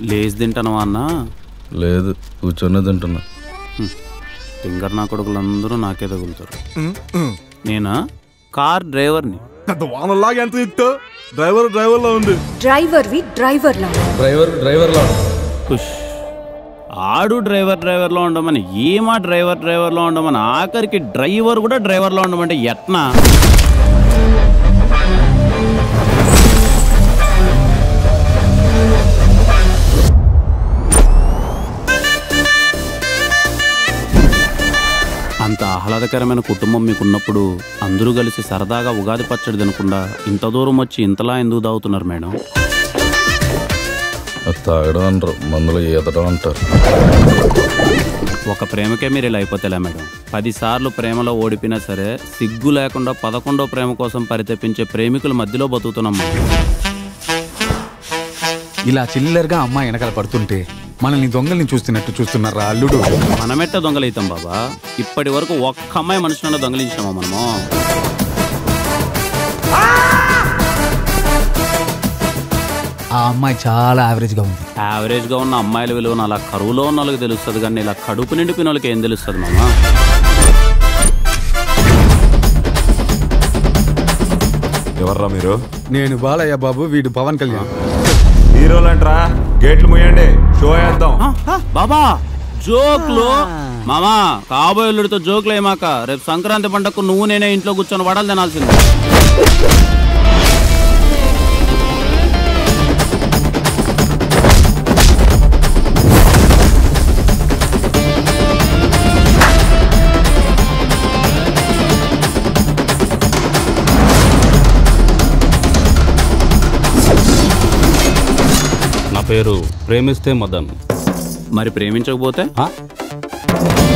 లేచి తింటానవా అన్న లేదు కూర్చొని తింటున్నా ఫింగర్ నా కొడుకులందరూ నాకే తగులుతారు నేనా కార్ డ్రైవర్ని పెద్ద వానలాగా ఎంత ఇస్తా డ్రైవర్ డ్రైవర్ లా ఉంది డ్రైవర్వి డ్రైవర్లా డ్రైవర్ డ్రైవర్లా ఖుష్ ఆడు డ్రైవర్ డ్రైవర్లో ఉండమని ఏమా డ్రైవర్ డ్రైవర్లో ఉండమని ఆఖరికి డ్రైవర్ కూడా డ్రైవర్లో ఉండమంటే ఎట్నా అంత ఆహ్లాదకరమైన కుటుంబం మీకున్నప్పుడు అందరూ కలిసి సరదాగా ఉగాది పచ్చడి తినకుండా ఇంత దూరం వచ్చి ఇంతలా ఎందుకు తాగుతున్నారు మేడం అది తాగడం అనరు మందులో ఈదడం అంటారు ఒక ప్రేమకే మీరు ఇలా అయిపోతేలా మేడం పదిసార్లు ప్రేమలో ఓడిపోయినా సరే సిగ్గు లేకుండా పదకొండో ప్రేమ కోసం పరితపించే ప్రేమికుల మధ్యలో బతుకుతున్నాం మేడం. ఇలా చిల్లరగా అమ్మాయి వెనకాల పడుతుంటే మనల్ని దొంగల్ని చూస్తున్నట్టు చూస్తున్నారా అల్లుడు మనమెట్ట దొంగలైతాం బాబా ఇప్పటి వరకు ఒక్క అమ్మాయి మనుషులను దొంగలించామా మనము ఆ అమ్మాయి చాలా యావరేజ్ గా ఉంది యావరేజ్ గా ఉన్న అమ్మాయిల విలువను అలా కరువులో ఉన్న వాళ్ళకి తెలుస్తుంది కానీ ఇలా కడుపు నిండిపోయిన వాళ్ళకి ఏం తెలుస్తుంది మామా ఎవర్రా మీరు నేను బాలయ్య బాబు వీడు పవన్ కళ్యాణ్ హీరోలంట్రా గేట్లు ముయ్యండి షో వేద్దాం ఆ, బాబా జోక్లు మామా కాబోయే అల్లుడితో జోకులు ఏమాక రేపు సంక్రాంతి పండగకు నువ్వు నేనే ఇంట్లో కూర్చొని వడలు తినాల్సిందే నా పేరు ప్రేమిస్తే మదన్ మరి ప్రేమించకపోతే ఆ?